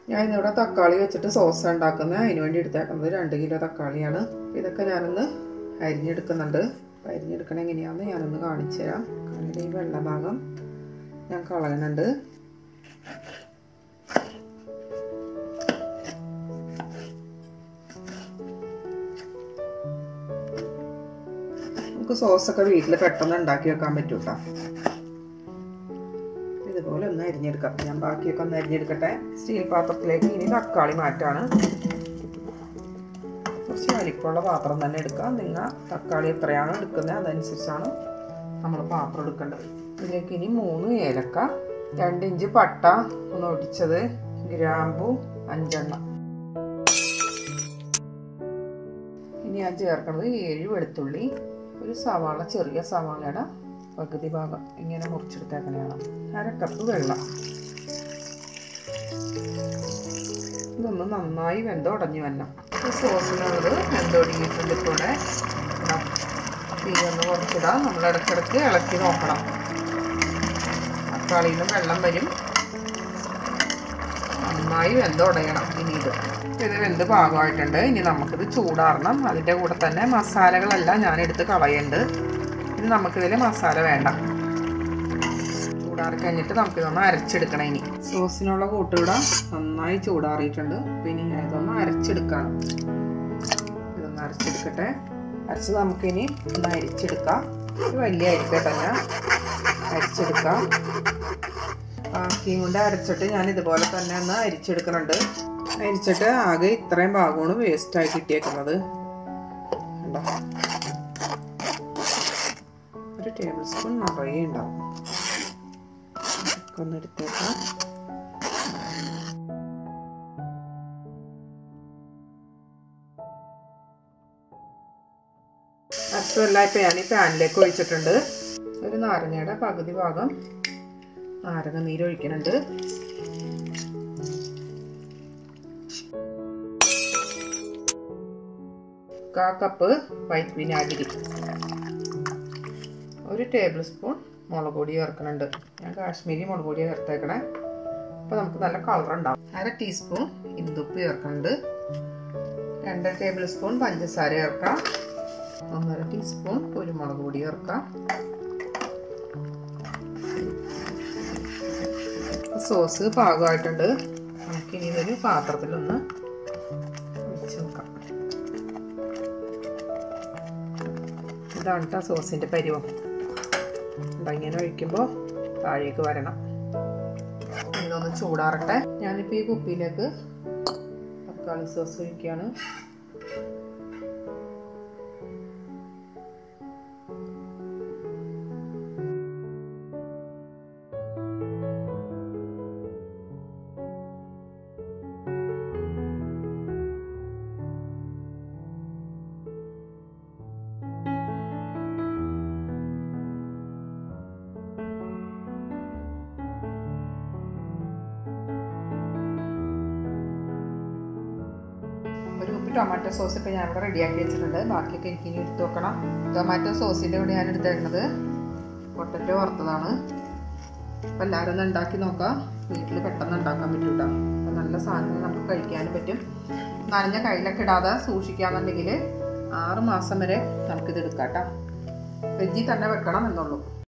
ഞാൻ ഇന്നിവിടെ തക്കാളി വെച്ചിട്ട് സോസ് ഉണ്ടാക്കുന്നത് അതിന് വേണ്ടി എടുത്തേക്കുന്നത് രണ്ട് കിലോ തക്കാളിയാണ് ഇതൊക്കെ ഞാനൊന്ന് അരിഞ്ഞെടുക്കുന്നുണ്ട് അപ്പം അരിഞ്ഞെടുക്കണ എങ്ങനെയാണെന്ന് ഞാനൊന്ന് കാണിച്ചു തരാം അതിൻ്റെ ഈ വെള്ള ഭാഗം ഞാൻ കളയുന്നുണ്ട് നമുക്ക് സോസൊക്കെ വീട്ടിൽ പെട്ടെന്ന് ഉണ്ടാക്കി വെക്കാൻ പറ്റും കേട്ടോ ഇതുപോലെ ഒന്ന് അരിഞ്ഞെടുക്കാം ഞാൻ ബാക്കിയൊക്കെ ഒന്ന് അരിഞ്ഞെടുക്കട്ടെ സ്റ്റീൽ പാത്രത്തിലേക്ക് ഇനി തക്കാളി മാറ്റാണ് കുറച്ച് വലിപ്പമുള്ള പാത്രം തന്നെ എടുക്കാം നിങ്ങൾ തക്കാളി എത്രയാണോ എടുക്കുന്നത് അതനുസരിച്ചാണ് നമ്മൾ പാത്രം എടുക്കേണ്ടത് ഇതിലേക്ക് ഇനി മൂന്ന് ഏലക്ക രണ്ട് ഇഞ്ച് പട്ട ഒന്ന് ഒടിച്ചത് ഗ്രാമ്പു അഞ്ചെണ്ണ ഇനി ഞാൻ ചേർക്കുന്നത് ഏഴ് വെളുത്തുള്ളി ഒരു സവാള ചെറിയ സവാളയുടെ പകുതി ഭാഗം ഇങ്ങനെ മുറിച്ചെടുത്തേക്കണയാണ് അര കപ്പ് വെള്ളം ഇതൊന്ന് നന്നായി വെന്തുടഞ്ഞു വരണം ഈ സോസിനുള്ളത് വെന്തൊടിയിട്ടുണ്ട് ഇപ്പോൾ തീ ഒന്ന് കുറച്ചിടാം നമ്മൾ ഇടയ്ക്കിടയ്ക്ക് ഇളക്കി നോക്കണം തക്കാളിയിൽ നിന്ന് വെള്ളം വരും നന്നായി വെന്തുടയണം ഇനി ഇത് ഇത് വെന്ത് പാകമായിട്ടുണ്ട് ഇനി നമുക്കിത് ചൂടാറണം അതിൻ്റെ കൂടെ തന്നെ മസാലകളെല്ലാം ഞാൻ എടുത്ത് കളയുന്നുണ്ട് ഇനി നമുക്കിതിൽ മസാല വേണ്ട ചൂടാറി കഴിഞ്ഞിട്ട് നമുക്കിതൊന്ന് അരച്ചെടുക്കണം ഇനി സോസിനുള്ള കൂട്ടുകൂടെ നന്നായി ചൂടാറിയിട്ടുണ്ട് പിന്നെ ഞാൻ ഇതൊന്ന് അരച്ചെടുക്കണം ഇതൊന്ന് അരച്ചെടുക്കട്ടെ അരച്ച് നമുക്കിനി ഒന്ന് അരിച്ചെടുക്കാം ഇത് വലിയ അരിക്കട്ടെ ഞാൻ അരിച്ചെടുക്കാം ബാക്കിയും കൊണ്ട് അരച്ചിട്ട് ഞാൻ ഇതുപോലെ തന്നെ ഒന്ന് അരിച്ചെടുക്കുന്നുണ്ട് അരിച്ചിട്ട് ആകെ ഇത്രയും ഭാഗമാണ് വേസ്റ്റായി കിട്ടിയേക്കുന്നത് ഉണ്ടോ ഒരു ടേബിൾ സ്പൂൺ നിറയെ ഉണ്ടാവും ഒന്ന് എടുത്തേക്കാം അരച്ചതെല്ലാം ഇപ്പം ഞാൻ ഈ പാനിലേക്ക് ഒഴിച്ചിട്ടുണ്ട് ഒരു നാരങ്ങയുടെ പകുതി ഭാഗം നാരങ്ങ നീര് ഒഴിക്കുന്നുണ്ട് കാ കപ്പ് വൈറ്റ് വിനാഗിരി ഒരു ടേബിൾ സ്പൂൺ മുളക് പൊടി ചേർക്കുന്നുണ്ട് ഞാൻ കാശ്മീരി മുളക് പൊടി ചേർത്തേക്കണേ അപ്പോൾ നമുക്ക് നല്ല കളർ ഉണ്ടാവും അര ടീസ്പൂൺ ഇന്ദുപ്പ് ചേർക്കുന്നുണ്ട് രണ്ട് ടേബിൾ സ്പൂൺ പഞ്ചസാര ചേർക്കാം ഒന്നര ടീസ്പൂൺ കുരുമുളക് പൊടി ചേർക്കാം സോസ് പാകമായിട്ടുണ്ട് നമുക്കിനി ഇതൊരു പാത്രത്തിലൊന്ന് ഒഴിച്ച് വെക്കാം ഇതാണ് കേട്ടോ സോസിൻ്റെ പരുവം ഇങ്ങനെ ഒഴിക്കുമ്പോൾ താഴേക്ക് വരണം ഇതൊന്ന് ചൂടാറട്ടെ ഞാനിപ്പോൾ ഈ കുപ്പിയിലേക്ക് തക്കാളി സോസ് ഒഴിക്കുകയാണ് ഒരു കുപ്പി ടൊമാറ്റോ സോസ് ഇപ്പോൾ ഞാനിവിടെ റെഡിയാക്കി വെച്ചിട്ടുണ്ട് ബാക്കിയൊക്കെ എനിക്ക് ഇനി എടുത്ത് വെക്കണം ടൊമാറ്റോ സോസിൻ്റെ കൂടെ ഞാൻ എടുത്തേക്കുന്നത് പൊട്ടറ്റോ വറുത്തതാണ് അപ്പോൾ എല്ലാവരും ഒന്ന് ഉണ്ടാക്കി നോക്കാം വീട്ടിൽ പെട്ടെന്ന് ഉണ്ടാക്കാൻ പറ്റും കേട്ടോ അപ്പോൾ നല്ല സാധനങ്ങൾ നമുക്ക് കഴിക്കാനും പറ്റും നനഞ്ഞ കയ്യിലൊക്കെ ഇടാതെ സൂക്ഷിക്കാന്നുണ്ടെങ്കിൽ ആറ് മാസം വരെ നമുക്കിത് എടുക്കാം കേട്ടോ ഫ്രിഡ്ജിൽ തന്നെ വെക്കണം എന്നുള്ളൂ